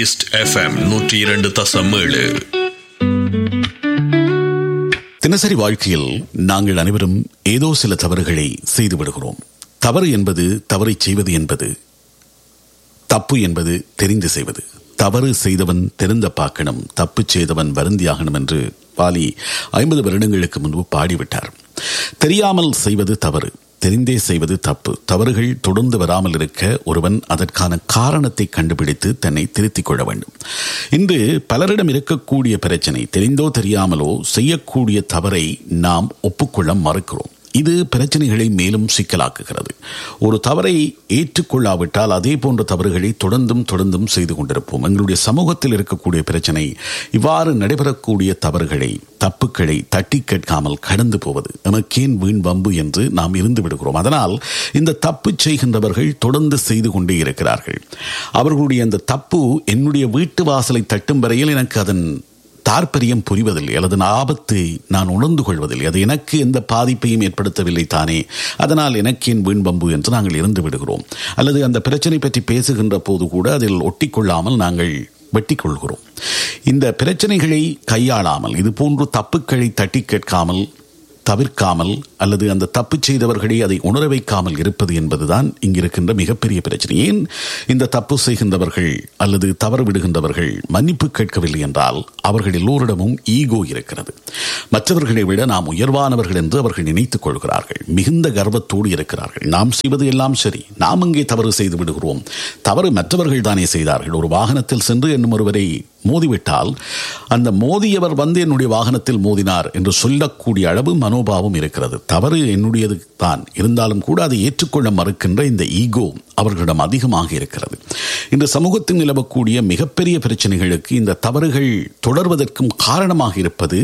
east FM நூற்றி இரண்டு தசம் ஏழு தினசரி வாழ்க்கையில் நாங்கள் அனைவரும் ஏதோ சில தவறுகளை செய்து விடுகிறோம் தவறு என்பது தவறை செய்வது என்பது தப்பு என்பது தெரிந்து செய்வது தவறு செய்தவன் தெரிந்த பாக்கணும் தப்பு செய்தவன் வருந்தியாகணும் என்று பாலி ஐம்பது வருடங்களுக்கு முன்பு பாடிவிட்டார் தெரியாமல் செய்வது தவறு தெரிந்தே செய்வது தப்பு தவறுகள் தொடர்ந்து வராமல் இருக்க ஒருவன் அதற்கான காரணத்தை கண்டுபிடித்து தன்னை திருத்திக் கொள்ள வேண்டும் இன்று பலரிடம் இருக்கக்கூடிய பிரச்சனை தெரிந்தோ தெரியாமலோ செய்யக்கூடிய தவறை நாம் ஒப்புக்கொள்ள மறுக்கிறோம் இது பிரச்சனைகளை மேலும் சிக்கலாக்குகிறது ஒரு தவறை ஏற்றுக்கொள்ளாவிட்டால் அதே போன்ற தவறுகளை தொடர்ந்தும் தொடர்ந்தும் செய்து கொண்டிருப்போம் எங்களுடைய சமூகத்தில் இருக்கக்கூடிய பிரச்சனை இவ்வாறு நடைபெறக்கூடிய தவறுகளை தப்புக்களை தட்டி கேட்காமல் கடந்து போவது நமக்கேன் வீண் வம்பு என்று நாம் இருந்து விடுகிறோம் அதனால் இந்த தப்பு செய்கின்றவர்கள் தொடர்ந்து செய்து கொண்டே இருக்கிறார்கள் அவர்களுடைய அந்த தப்பு என்னுடைய வீட்டு வாசலை தட்டும் வரையில் எனக்கு அதன் தாற்பயம் புரிவதில்லை அல்லது ஆபத்தை நான் உணர்ந்து கொள்வதில்லை அது எனக்கு எந்த பாதிப்பையும் ஏற்படுத்தவில்லை தானே அதனால் எனக்கு என் வீண்பம்பு என்று நாங்கள் இருந்து விடுகிறோம் அல்லது அந்த பிரச்சனை பற்றி பேசுகின்ற போது கூட அதில் ஒட்டிக்கொள்ளாமல் நாங்கள் வெட்டி கொள்கிறோம் இந்த பிரச்சனைகளை கையாளாமல் இது போன்று தப்புக்களை தட்டி கேட்காமல் தவிர்க்காமல் அல்லது அந்த தப்பு செய்தவர்களை அதை உணர வைக்காமல் இருப்பது என்பதுதான் இங்கிருக்கின்ற மிகப்பெரிய பிரச்சனை ஏன் இந்த தப்பு செய்கின்றவர்கள் அல்லது தவறு விடுகின்றவர்கள் மன்னிப்பு கேட்கவில்லை என்றால் அவர்கள் எல்லோரிடமும் ஈகோ இருக்கிறது மற்றவர்களை விட நாம் உயர்வானவர்கள் என்று அவர்கள் நினைத்துக் கொள்கிறார்கள் மிகுந்த கர்வத்தோடு இருக்கிறார்கள் நாம் செய்வது எல்லாம் சரி நாம் அங்கே தவறு செய்து விடுகிறோம் தவறு மற்றவர்கள் தானே செய்தார்கள் ஒரு வாகனத்தில் சென்று என்னும் ஒருவரை மோதிவிட்டால் அந்த மோதியவர் வந்து என்னுடைய வாகனத்தில் மோதினார் என்று சொல்லக்கூடிய அளவு மனோபாவம் இருக்கிறது தவறு என்னுடையது தான் இருந்தாலும் கூட அதை ஏற்றுக்கொள்ள மறுக்கின்ற இந்த ஈகோ அவர்களிடம் அதிகமாக இருக்கிறது இந்த சமூகத்தில் நிலவக்கூடிய மிகப்பெரிய பிரச்சனைகளுக்கு இந்த தவறுகள் தொடர்வதற்கும் காரணமாக இருப்பது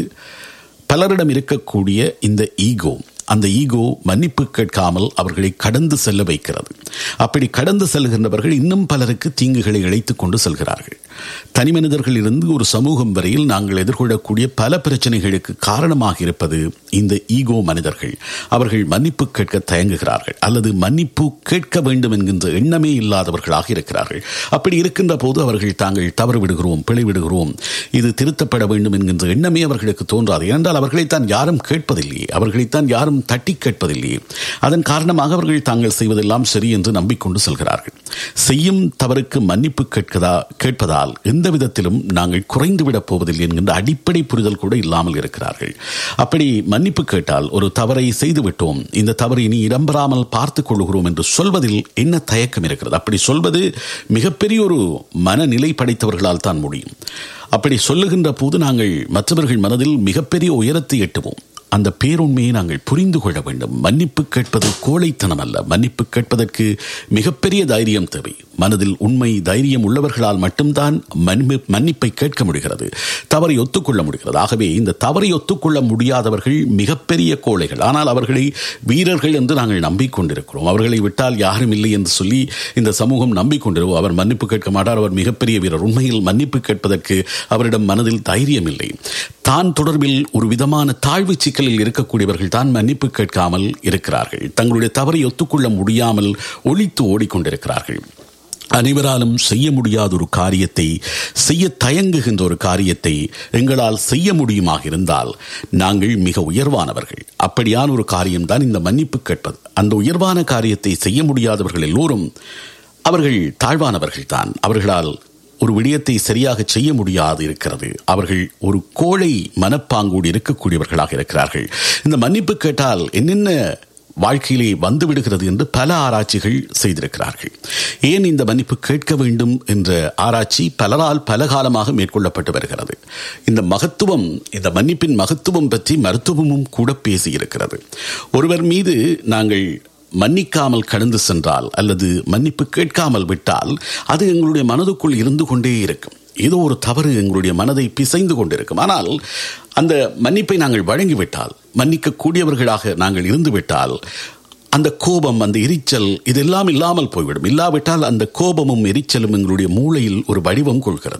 பலரிடம் இருக்கக்கூடிய இந்த ஈகோ அந்த ஈகோ மன்னிப்பு கேட்காமல் அவர்களை கடந்து செல்ல வைக்கிறது அப்படி கடந்து செல்கின்றவர்கள் இன்னும் பலருக்கு தீங்குகளை இழைத்துக் கொண்டு செல்கிறார்கள் தனி மனிதர்களிலிருந்து ஒரு சமூகம் வரையில் நாங்கள் எதிர்கொள்ளக்கூடிய பல பிரச்சனைகளுக்கு காரணமாக இருப்பது இந்த ஈகோ மனிதர்கள் அவர்கள் மன்னிப்பு கேட்க தயங்குகிறார்கள் அல்லது மன்னிப்பு கேட்க வேண்டும் என்கின்ற எண்ணமே இல்லாதவர்களாக இருக்கிறார்கள் அப்படி இருக்கின்ற போது அவர்கள் தாங்கள் தவறு விடுகிறோம் பிழை விடுகிறோம் இது திருத்தப்பட வேண்டும் என்கின்ற எண்ணமே அவர்களுக்கு தோன்றாது ஏனென்றால் அவர்களைத்தான் யாரும் கேட்பதில்லையே அவர்களைத்தான் யாரும் தட்டி கேட்பதில்லையே அதன் காரணமாக அவர்கள் தாங்கள் செய்வதெல்லாம் சரி என்று நம்பிக்கொண்டு செல்கிறார்கள் செய்யும் தவறுக்கு மன்னிப்பு கேட்கதா கேட்பதால் எந்த விதத்திலும் நாங்கள் குறைந்துவிடப் போவதில்லை என்கின்ற அடிப்படை புரிதல் கூட இல்லாமல் இருக்கிறார்கள் அப்படி மன்னிப்பு கேட்டால் ஒரு தவறை செய்து விட்டோம் இந்த தவறை இனி இடம்பெறாமல் பார்த்துக் கொள்கிறோம் என்று சொல்வதில் என்ன தயக்கம் இருக்கிறது அப்படி சொல்வது மிகப்பெரிய ஒரு மனநிலை படைத்தவர்களால் தான் முடியும் அப்படி சொல்லுகின்ற போது நாங்கள் மற்றவர்கள் மனதில் மிகப்பெரிய உயரத்தை எட்டுவோம் அந்த பேருண்மையை நாங்கள் புரிந்து கொள்ள வேண்டும் மன்னிப்பு கேட்பது கோழைத்தனம் அல்ல மன்னிப்பு கேட்பதற்கு மிகப்பெரிய தைரியம் தேவை மனதில் உண்மை தைரியம் உள்ளவர்களால் மட்டும்தான் மன்னிப்பை கேட்க முடிகிறது தவறை ஒத்துக்கொள்ள முடிகிறது ஆகவே இந்த தவறை ஒத்துக்கொள்ள முடியாதவர்கள் மிகப்பெரிய கோழைகள் ஆனால் அவர்களை வீரர்கள் என்று நாங்கள் நம்பிக்கொண்டிருக்கிறோம் அவர்களை விட்டால் யாரும் இல்லை என்று சொல்லி இந்த சமூகம் நம்பிக்கொண்டிருவோம் அவர் மன்னிப்பு கேட்க மாட்டார் அவர் மிகப்பெரிய வீரர் உண்மையில் மன்னிப்பு கேட்பதற்கு அவரிடம் மனதில் தைரியம் இல்லை தான் தொடர்பில் ஒரு விதமான தாழ்வு சிக்கலில் இருக்கக்கூடியவர்கள் தான் மன்னிப்பு கேட்காமல் இருக்கிறார்கள் தங்களுடைய தவறை ஒத்துக்கொள்ள முடியாமல் ஒழித்து ஓடிக்கொண்டிருக்கிறார்கள் அனைவராலும் செய்ய முடியாத ஒரு காரியத்தை செய்ய தயங்குகின்ற ஒரு காரியத்தை எங்களால் செய்ய முடியுமாக இருந்தால் நாங்கள் மிக உயர்வானவர்கள் அப்படியான ஒரு காரியம்தான் இந்த மன்னிப்பு கேட்பது அந்த உயர்வான காரியத்தை செய்ய முடியாதவர்கள் எல்லோரும் அவர்கள் தாழ்வானவர்கள் தான் அவர்களால் ஒரு விடயத்தை சரியாக செய்ய முடியாது இருக்கிறது அவர்கள் ஒரு கோழை மனப்பாங்கோடு இருக்கக்கூடியவர்களாக இருக்கிறார்கள் இந்த மன்னிப்பு கேட்டால் என்னென்ன வாழ்க்கையிலே வந்து விடுகிறது என்று பல ஆராய்ச்சிகள் செய்திருக்கிறார்கள் ஏன் இந்த மன்னிப்பு கேட்க வேண்டும் என்ற ஆராய்ச்சி பலரால் பல காலமாக மேற்கொள்ளப்பட்டு வருகிறது இந்த மகத்துவம் இந்த மன்னிப்பின் மகத்துவம் பற்றி மருத்துவமும் கூட பேசியிருக்கிறது ஒருவர் மீது நாங்கள் மன்னிக்காமல் கடந்து சென்றால் அல்லது மன்னிப்பு கேட்காமல் விட்டால் அது எங்களுடைய மனதுக்குள் இருந்து கொண்டே இருக்கும் ஏதோ ஒரு தவறு எங்களுடைய மனதை பிசைந்து கொண்டிருக்கும் ஆனால் அந்த மன்னிப்பை நாங்கள் வழங்கிவிட்டால் மன்னிக்க கூடியவர்களாக நாங்கள் இருந்துவிட்டால் அந்த கோபம் அந்த எரிச்சல் இதெல்லாம் இல்லாமல் போய்விடும் இல்லாவிட்டால் அந்த கோபமும் எரிச்சலும் எங்களுடைய மூளையில் ஒரு வடிவம் கொள்கிறது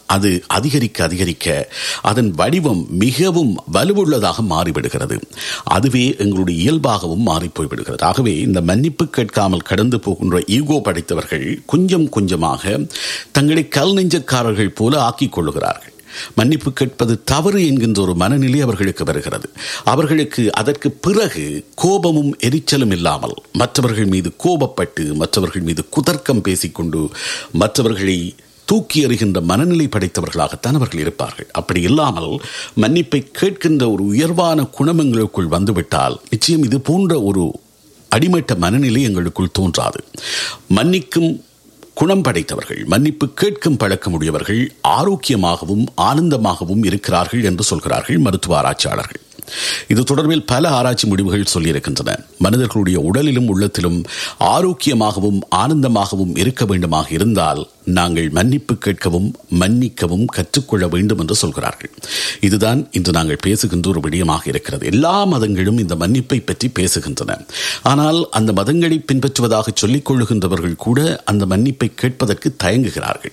அது அதிகரிக்க அதிகரிக்க அதன் வடிவம் மிகவும் வலுவுள்ளதாக மாறிவிடுகிறது அதுவே எங்களுடைய இயல்பாகவும் மாறி போய்விடுகிறது ஆகவே இந்த மன்னிப்பு கேட்காமல் கடந்து போகின்ற ஈகோ படைத்தவர்கள் கொஞ்சம் கொஞ்சமாக தங்களை கல் நெஞ்சக்காரர்கள் போல ஆக்கிக் கொள்ளுகிறார்கள் மன்னிப்பு கேட்பது தவறு என்கின்ற ஒரு மனநிலை அவர்களுக்கு வருகிறது அவர்களுக்கு அதற்கு பிறகு கோபமும் எரிச்சலும் இல்லாமல் மற்றவர்கள் மீது கோபப்பட்டு மற்றவர்கள் மீது குதர்க்கம் பேசிக்கொண்டு மற்றவர்களை தூக்கி எறிகின்ற மனநிலை படைத்தவர்களாகத்தான் அவர்கள் இருப்பார்கள் அப்படி இல்லாமல் மன்னிப்பை கேட்கின்ற ஒரு உயர்வான குணம் எங்களுக்குள் வந்துவிட்டால் நிச்சயம் இது போன்ற ஒரு அடிமட்ட மனநிலை எங்களுக்குள் தோன்றாது மன்னிக்கும் குணம் படைத்தவர்கள் மன்னிப்பு கேட்கும் பழக்கமுடையவர்கள் ஆரோக்கியமாகவும் ஆனந்தமாகவும் இருக்கிறார்கள் என்று சொல்கிறார்கள் மருத்துவ ஆராய்ச்சியாளர்கள் இது தொடர்பில் பல ஆராய்ச்சி முடிவுகள் சொல்லியிருக்கின்றன மனிதர்களுடைய உடலிலும் உள்ளத்திலும் ஆரோக்கியமாகவும் ஆனந்தமாகவும் இருக்க வேண்டுமாக இருந்தால் நாங்கள் மன்னிப்பு கேட்கவும் மன்னிக்கவும் கற்றுக்கொள்ள வேண்டும் என்று சொல்கிறார்கள் இதுதான் இன்று நாங்கள் பேசுகின்ற ஒரு விடயமாக இருக்கிறது எல்லா மதங்களும் இந்த மன்னிப்பை பற்றி பேசுகின்றன ஆனால் அந்த மதங்களை பின்பற்றுவதாக சொல்லிக் கொள்ளுகின்றவர்கள் கூட அந்த மன்னிப்பை கேட்பதற்கு தயங்குகிறார்கள்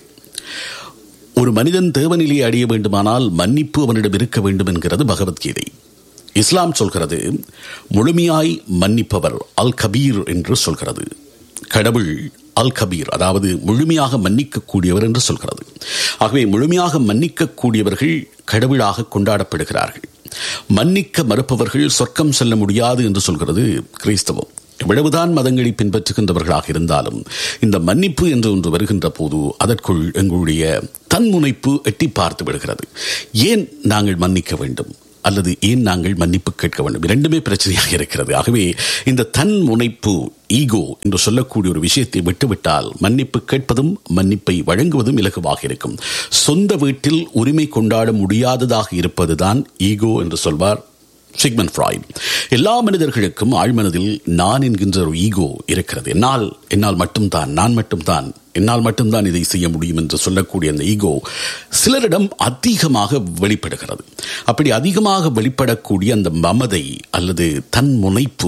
ஒரு மனிதன் தேவநிலையை அடைய வேண்டுமானால் மன்னிப்பு அவனிடம் இருக்க வேண்டும் என்கிறது பகவத்கீதை இஸ்லாம் சொல்கிறது முழுமையாய் மன்னிப்பவர் அல் கபீர் என்று சொல்கிறது கடவுள் அல் கபீர் அதாவது முழுமையாக மன்னிக்கக்கூடியவர் என்று சொல்கிறது ஆகவே முழுமையாக மன்னிக்கக்கூடியவர்கள் கடவுளாக கொண்டாடப்படுகிறார்கள் மன்னிக்க மறுப்பவர்கள் சொர்க்கம் செல்ல முடியாது என்று சொல்கிறது கிறிஸ்தவம் எவ்வளவுதான் மதங்களை பின்பற்றுகின்றவர்களாக இருந்தாலும் இந்த மன்னிப்பு என்று ஒன்று வருகின்ற போது அதற்குள் எங்களுடைய தன்முனைப்பு எட்டி பார்த்து விடுகிறது ஏன் நாங்கள் மன்னிக்க வேண்டும் அல்லது ஏன் நாங்கள் மன்னிப்பு கேட்க வேண்டும் இரண்டுமே பிரச்சனையாக இருக்கிறது ஆகவே இந்த தன் முனைப்பு ஈகோ என்று சொல்லக்கூடிய ஒரு விஷயத்தை விட்டுவிட்டால் மன்னிப்பு கேட்பதும் மன்னிப்பை வழங்குவதும் இலகுவாக இருக்கும் சொந்த வீட்டில் உரிமை கொண்டாட முடியாததாக இருப்பதுதான் ஈகோ என்று சொல்வார் சிக்மன் ஃப்ராய்ட் எல்லா மனிதர்களுக்கும் ஆழ்மனதில் நான் என்கின்ற ஒரு ஈகோ இருக்கிறது என்னால் என்னால் மட்டும்தான் நான் மட்டும்தான் என்னால் மட்டும்தான் இதை செய்ய முடியும் என்று சொல்லக்கூடிய அந்த ஈகோ சிலரிடம் அதிகமாக வெளிப்படுகிறது அப்படி அதிகமாக வெளிப்படக்கூடிய அந்த மமதை அல்லது தன் முனைப்பு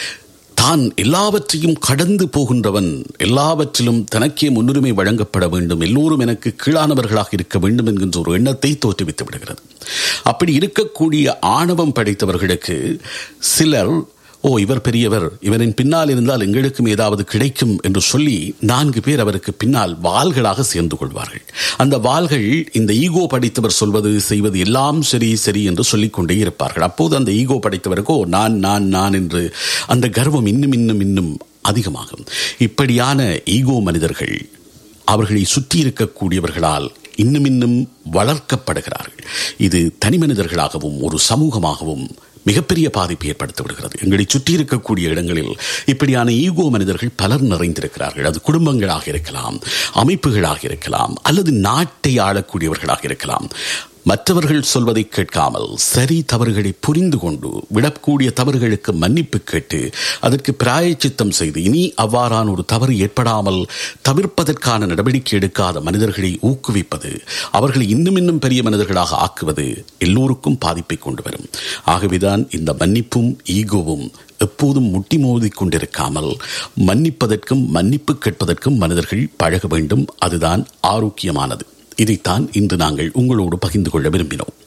தான் எல்லாவற்றையும் கடந்து போகின்றவன் எல்லாவற்றிலும் தனக்கே முன்னுரிமை வழங்கப்பட வேண்டும் எல்லோரும் எனக்கு கீழானவர்களாக இருக்க வேண்டும் என்கின்ற ஒரு எண்ணத்தை தோற்றுவித்து விடுகிறது அப்படி இருக்கக்கூடிய ஆணவம் படைத்தவர்களுக்கு சிலர் ஓ இவர் பெரியவர் இவரின் பின்னால் இருந்தால் எங்களுக்கும் ஏதாவது கிடைக்கும் என்று சொல்லி நான்கு பேர் அவருக்கு பின்னால் வாள்களாக சேர்ந்து கொள்வார்கள் அந்த வாள்கள் இந்த ஈகோ படைத்தவர் சொல்வது செய்வது எல்லாம் சரி சரி என்று சொல்லிக் கொண்டே இருப்பார்கள் அப்போது அந்த ஈகோ படைத்தவருக்கோ நான் நான் நான் என்று அந்த கர்வம் இன்னும் இன்னும் இன்னும் அதிகமாகும் இப்படியான ஈகோ மனிதர்கள் அவர்களை சுற்றி இருக்கக்கூடியவர்களால் இன்னும் இன்னும் வளர்க்கப்படுகிறார்கள் இது தனி மனிதர்களாகவும் ஒரு சமூகமாகவும் மிகப்பெரிய பாதிப்பை ஏற்படுத்தி விடுகிறது எங்களை சுற்றி இருக்கக்கூடிய இடங்களில் இப்படியான ஈகோ மனிதர்கள் பலர் நிறைந்திருக்கிறார்கள் அது குடும்பங்களாக இருக்கலாம் அமைப்புகளாக இருக்கலாம் அல்லது நாட்டை ஆளக்கூடியவர்களாக இருக்கலாம் மற்றவர்கள் சொல்வதை கேட்காமல் சரி தவறுகளை புரிந்து கொண்டு விடக்கூடிய தவறுகளுக்கு மன்னிப்பு கேட்டு அதற்கு பிராயச்சித்தம் செய்து இனி அவ்வாறான ஒரு தவறு ஏற்படாமல் தவிர்ப்பதற்கான நடவடிக்கை எடுக்காத மனிதர்களை ஊக்குவிப்பது அவர்களை இன்னும் இன்னும் பெரிய மனிதர்களாக ஆக்குவது எல்லோருக்கும் பாதிப்பை கொண்டு வரும் ஆகவேதான் இந்த மன்னிப்பும் ஈகோவும் எப்போதும் முட்டி மோதி கொண்டிருக்காமல் மன்னிப்பதற்கும் மன்னிப்பு கேட்பதற்கும் மனிதர்கள் பழக வேண்டும் அதுதான் ஆரோக்கியமானது இதைத்தான் இன்று நாங்கள் உங்களோடு பகிர்ந்து கொள்ள விரும்பினோம்